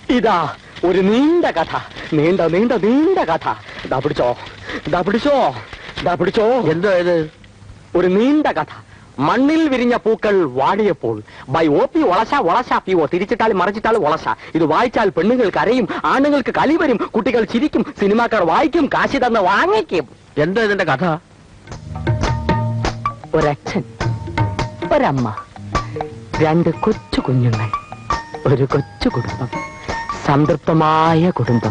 ഇതാ ഒരു നീണ്ട കഥ നീണ്ട നീണ്ട നീണ്ട കഥ ദാ പിടിച്ചോ ദാ പിടിച്ചോ ദാ പിടിച്ചോ എന്തോ ഇത് ഒരു നീണ്ട കഥ മണ്ണിൽ വിരിഞ്ഞ പൂക്കൾ വാടിയപ്പോൾ by O P Olasha Olasha P O തിരിച്ചിട്ടാൽ മറിച്ചിട്ടാൽ ഒളശ ഇത് വായിച്ചാൽ പെണ്ണുങ്ങൾ കരയും ആണുങ്ങൾക്ക് കലി വരും കുട്ടികൾ ചിരിക്കും സിനിമാക്കാർ വായിക്കും കാശി തന്ന് വാങ്ങിക്കും എന്തോ ഇതിന്റെ കഥ ഒരച്ഛൻ ഒരമ്മ രണ്ട് കൊച്ചു കുഞ്ഞുങ്ങൾ ഒരു കൊച്ചു കുടുംബം സംതൃപ്തമായ കുടുംബം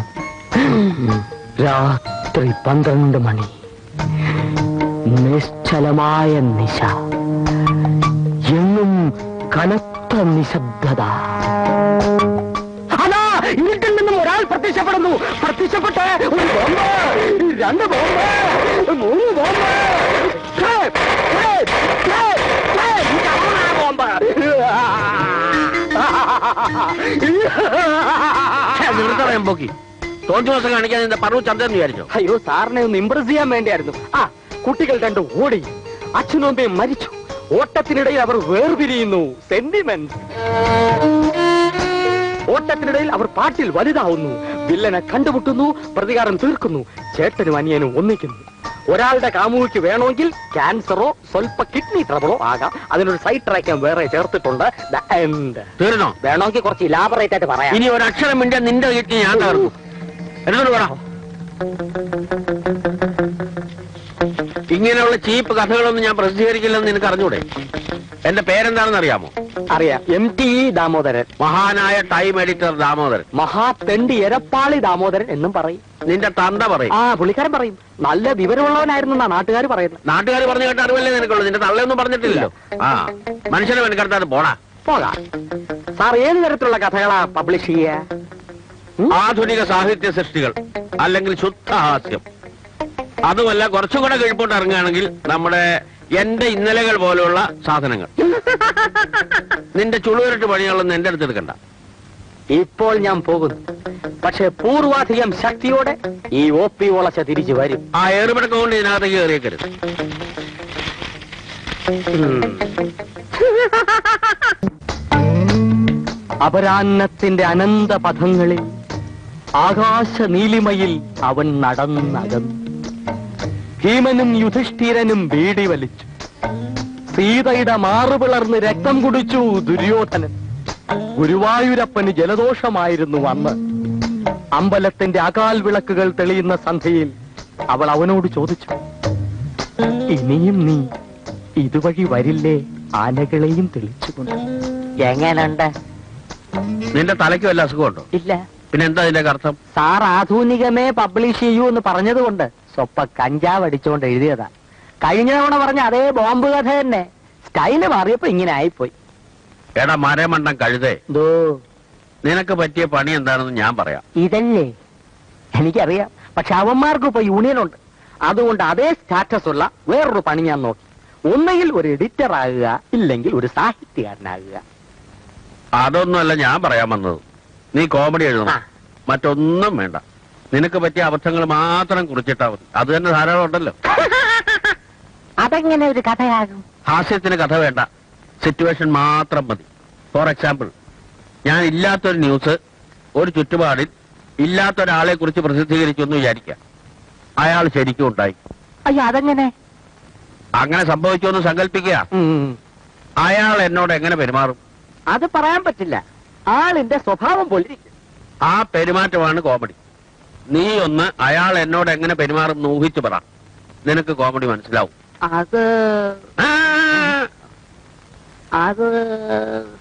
രാത്രി പന്ത്രണ്ട് മണി നിശ്ചലമായ നിശ എങ്ങും കനത്ത നിശബ്ദത അതാ ഇരുട്ടിൽ നിന്നും ഒരാൾ പ്രത്യക്ഷപ്പെടുന്നു പ്രത്യക്ഷപ്പെട്ട് ഒരു ബോംബ് രണ്ട് ബോംബ് മൂന്ന് ബോംബ് ഛേ, ഛേ, ഛേ, ഛേ, ഇതമ്മ ബോംബ് നിർത്തറയാൻ പോക്കി തോന്നി ദിവസം കാണിക്കാൻ നിന്റെ പറവു ചന്ദ്രൻ വിചാരിച്ചോ അയ്യോ സാറിനെ ഒന്ന് ഇംപ്രസ് ചെയ്യാൻ വേണ്ടിയായിരുന്നു ആ കുട്ടികൾ രണ്ടും ഓടി അച്ഛനും അമ്മയും മരിച്ചു ഓട്ടത്തിനിടയിൽ അവർ വേർപിരിയുന്നു സെന്റിമെന്റ് ഓട്ടത്തിനിടയിൽ അവർ പാട്ടിൽ വലുതാവുന്നു വില്ലനെ കണ്ടുമുട്ടുന്നു പ്രതികാരം തീർക്കുന്നു ചേട്ടനും അനിയനും ഒന്നിക്കുന്നു ഒരാളുടെ കാമുകിക്ക് വേണമെങ്കിൽ ക്യാൻസറോ സ്വൽപ്പ കിഡ്നി ട്രബിളോ ആകാം അതിനൊരു സൈഡ് ട്രാക്കാൻ വേറെ ചേർത്തിട്ടുണ്ട് The end. തീർന്നോ വേണമെങ്കിൽ കുറച്ച് ഇലാബറേറ്റ് ആയിട്ട് പറയാം ഇനി ഒരക്ഷരം മിണ്ടാൻ നിന്റെ വീട്ടിൽ ഞാൻ തകർന്നു എന്നോട് പറ ഇങ്ങനെയുള്ള ചീപ്പ് കഥകളൊന്നും ഞാൻ പ്രസിദ്ധീകരിക്കില്ലെന്ന് നിനക്ക് അറിഞ്ഞൂടെ എന്റെ പേരെന്താണെന്ന് അറിയാമോ അറിയാം എം ടി ഇ ദാമോദരൻ മഹാനായ ടൈം എഡിറ്റർ ദാമോദരൻ മഹാതെണ്ടി എരപ്പാളി ദാമോദരൻ എന്നും പറയും നിന്റെ തന്ത പറയും ആ പുള്ളിക്കാരൻ പറയും നല്ല വിവരമുള്ളവനായിരുന്നു എന്നാ നാട്ടുകാർ പറയുന്നത് നാട്ടുകാർ പറഞ്ഞു കേട്ട അറിവല്ലേ നിനക്കുള്ളൂ നിന്റെ തള്ളയൊന്നും പറഞ്ഞിട്ടില്ലല്ലോ ആ മനുഷ്യനെ മെനക്കെടുത്താതെ പോടാ പോകാം സാർ ഏത് തരത്തിലുള്ള കഥകളാ പബ്ലിഷ് ചെയ്യ ആധുനിക സാഹിത്യ സൃഷ്ടികൾ അല്ലെങ്കിൽ ശുദ്ധ ഹാസ്യം അതുമല്ല കുറച്ചും കൂടെ കീഴ്പോട്ട് ഇറങ്ങുകയാണെങ്കിൽ നമ്മുടെ എന്റെ ഇന്നലകൾ പോലെയുള്ള സാധനങ്ങൾ നിന്റെ ചുളുവരട്ട് പണികളൊന്നും എന്റെ അടുത്ത് എടുക്കണ്ട ഇപ്പോൾ ഞാൻ പോകുന്നു പക്ഷെ പൂർവാധികം ശക്തിയോടെ ഈ ഒ പി വളച്ച തിരിച്ചു വരും ആ ഏറുപടക്കം കൊണ്ട് ഇതിനകത്തേക്ക് കയറിയേക്കരുത് അപരാന്നത്തിന്റെ അനന്ത പഥങ്ങളിൽ ആകാശ നീലിമയിൽ അവൻ നടന്നകന്നു ഭീമനും യുധിഷ്ഠിരനും ബീഡി വലിച്ചു സീതയുടെ മാറുപിളർന്ന് രക്തം കുടിച്ചു ദുര്യോധനൻ ഗുരുവായൂരപ്പന് ജലദോഷമായിരുന്നു അന്ന് അമ്പലത്തിന്റെ അകാൽ വിളക്കുകൾ തെളിയുന്ന സന്ധ്യയിൽ അവൾ അവനോട് ചോദിച്ചു ഇനിയും നീ ഇതുവഴി വരില്ലേ ആനകളെയും തെളിച്ചുകൊണ്ട് എങ്ങനുണ്ട് നിന്റെ തലയ്ക്ക് വല്ല അസുഖമുണ്ടോ ഇല്ല പിന്നെ എന്താ ഇതിന്റെ അർത്ഥം സാർ ആധുനികമേ പബ്ലിഷ് ചെയ്യൂ എന്ന് പറഞ്ഞതുകൊണ്ട് സ്വപ്പ കഞ്ചാവ് അടിച്ചുകൊണ്ട് എഴുതിയതാ കഴിഞ്ഞ തവണ പറഞ്ഞ അതേ ബോംബ് കഥ തന്നെ സ്റ്റൈല് മാറിയപ്പോ ഇങ്ങനെ ആയിപ്പോയി എടാ മരമണ്ടം കഴുതേ ദോ നിനക്ക് പറ്റിയ പണി എന്താണെന്ന് ഞാൻ പറയാം ഇതല്ലേ എനിക്കറിയാം പക്ഷെ അവന്മാർക്ക് ഇപ്പൊ യൂണിയൻ ഉണ്ട് അതുകൊണ്ട് അതേ സ്റ്റാറ്റസ് ഉള്ള വേറൊരു പണി ഞാൻ നോക്കി ഒന്നുകിൽ ഒരു എഡിറ്റർ ആകുക ഇല്ലെങ്കിൽ ഒരു സാഹിത്യകാരനാകുക അതൊന്നുമല്ല ഞാൻ പറയാൻ വന്നത് നീ കോമഡി ആ. എഴുതണം മറ്റൊന്നും വേണ്ട നിനക്ക് പറ്റിയ അബദ്ധങ്ങൾ മാത്രം കുറിച്ചിട്ടാ മതി അത് തന്നെ ധാരാളം ഉണ്ടല്ലോ അതെങ്ങനെ ഒരു കഥയാകും ഹാസ്യത്തിന് കഥ വേണ്ട സിറ്റുവേഷൻ മാത്രം മതി ഫോർ എക്സാമ്പിൾ ഞാൻ ഇല്ലാത്തൊരു ന്യൂസ് ഒരു ചുറ്റുപാടിൽ ഇല്ലാത്ത ഒരാളെ കുറിച്ച് പ്രസിദ്ധീകരിച്ചു എന്ന് വിചാരിക്കാം അയാൾ ശരിക്കും ഉണ്ടായി അയ്യോ അതെങ്ങനെ അങ്ങനെ സംഭവിച്ചു എന്ന് സങ്കല്പിക്കുക ഉം. അയാൾ എന്നോട് എങ്ങനെ പെരുമാറും അത് പറയാൻ പറ്റില്ല ആളിന്റെ സ്വഭാവം പോലെ ഇരിക്കും. ആ പെരുമാറ്റമാണ് കോമഡി നീ ഒന്ന് അയാൾ എന്നോട് എങ്ങനെ പെരുമാറും എന്ന് ഊഹിച്ചു പറ നിനക്ക് കോമഡി മനസ്സിലാവും അത് ആ, അത്